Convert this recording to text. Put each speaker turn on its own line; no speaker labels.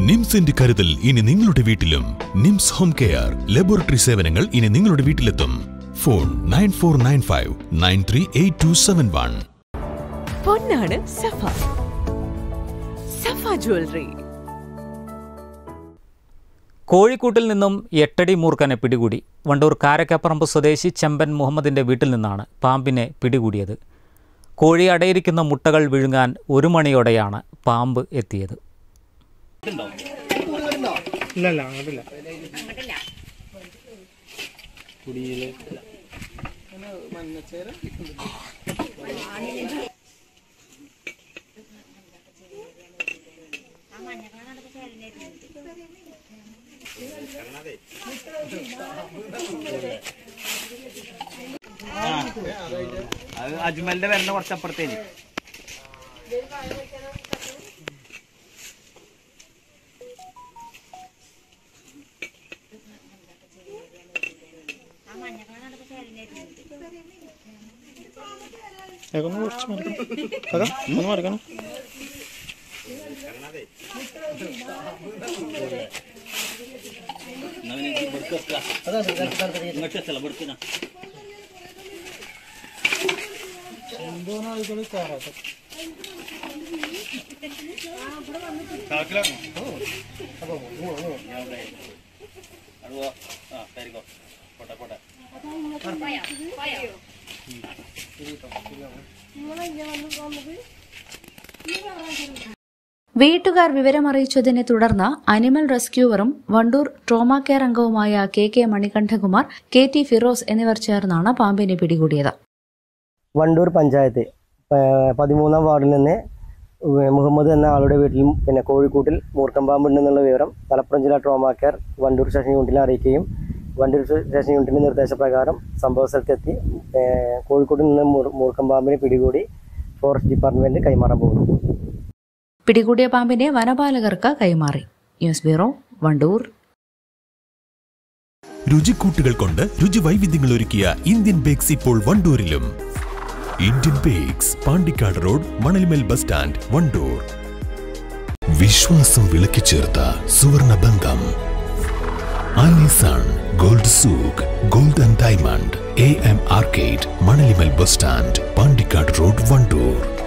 നിംസിന്റെ കരുതൽ ഇനി നിങ്ങളുടെ വീട്ടിലും നിംസ് ഹോം കെയർ ലബോറട്ടറി സേവനങ്ങൾ ഇനി നിങ്ങളുടെ വീട്ടിലെത്തും phone nine four nine five nine three eight two seven one
പൊന്നാണ് സഫ സഫ ജ്വല്ലറി
കോഴിക്കൂട്ടിൽ നിന്നും എട്ടടി മൂർഖനെ പിടികൂടി വണ്ടൂർ കാരക്കപ്പറമ്പ് സ്വദേശി ചെമ്പൻ മുഹമ്മദിൻ്റെ വീട്ടിൽ നിന്നാണ് പാമ്പിനെ പിടികൂടിയത് കോഴി അടയിരിക്കുന്ന മുട്ടകൾ വിഴുങ്ങാൻ ഒരു മണിയോടെയാണ് പാമ്പ് എത്തിയത്
ഇല്ലല്ല അങ്ങോട്ടില്ല
അത് അജ്മലിന്റെ വരണ്ട കുറച്ചപ്പുറത്തേന്
ഒന്ന് കുറച്ച് മറിക്കണം അതാ ഒന്ന് മറിക്കണം
വീട്ടുകാർ വിവരമറിയിച്ചതിനെ തുടർന്ന് അനിമൽ റെസ്ക്യൂവറും വണ്ടൂർ ട്രോമാ കെയർ അംഗവുമായ K K Manikandakumar K T Firoz എന്നിവർ ചേർന്നാണ് പാമ്പിനെ പിടികൂടിയത്
വണ്ടൂർ പഞ്ചായത്ത് പ- പതിമൂന്നാം വാർഡിൽ നിന്ന് മുഹമ്മദ് എന്ന ആളുടെ വീട്ടിലും പിന്നെ കോഴിക്കോട്ടിൽ മൂർക്കം പാമ്പുണ്ടെന്നുള്ള വിവരം മലപ്പുറം ജില്ലാ ട്രോമാ കെയർ വണ്ടൂർ സ്റ്റേഷൻ യൂണിറ്റിൽ അറിയിക്കുകയും വണ്ടൂർ സ്റ്റേഷൻ യൂണിറ്റിന്റെ നിർദ്ദേശപ്രകാരം സംഭവ സ്ഥലത്തെത്തി ഏഹ്, കോഴിക്കോട്ടിൽ നിന്ന് മൂർ- മൂർക്കം പാമ്പിനെ പിടികൂടി ഫോറസ്റ്റ് ഡിപ്പാർട്ട്മെന്റ് കൈമാറാൻ പോകുന്നു
പിടികൂടിയ പാമ്പിനെ വനപാലകർക്ക് കൈമാറി ന്യൂസ് ബ്യൂറോ വണ്ടൂർ
രുചിക്കൂട്ടുകൾ കൊണ്ട് രുചി വൈവിധ്യങ്ങൾ ഒരുക്കിയ ഇന്ത്യൻ ബേക്സ് ഇപ്പോൾ വണ്ടൂരിലും Indian bakes Pandikkad road Manalmel bus stand Wandoor വിശ്വാസം വിളക്കി ചേർത്ത സുവർണ ബന്ധം Alisan gold souk gold and diamond A M arcade Manalimal bus stand Pandikkad road Wandoor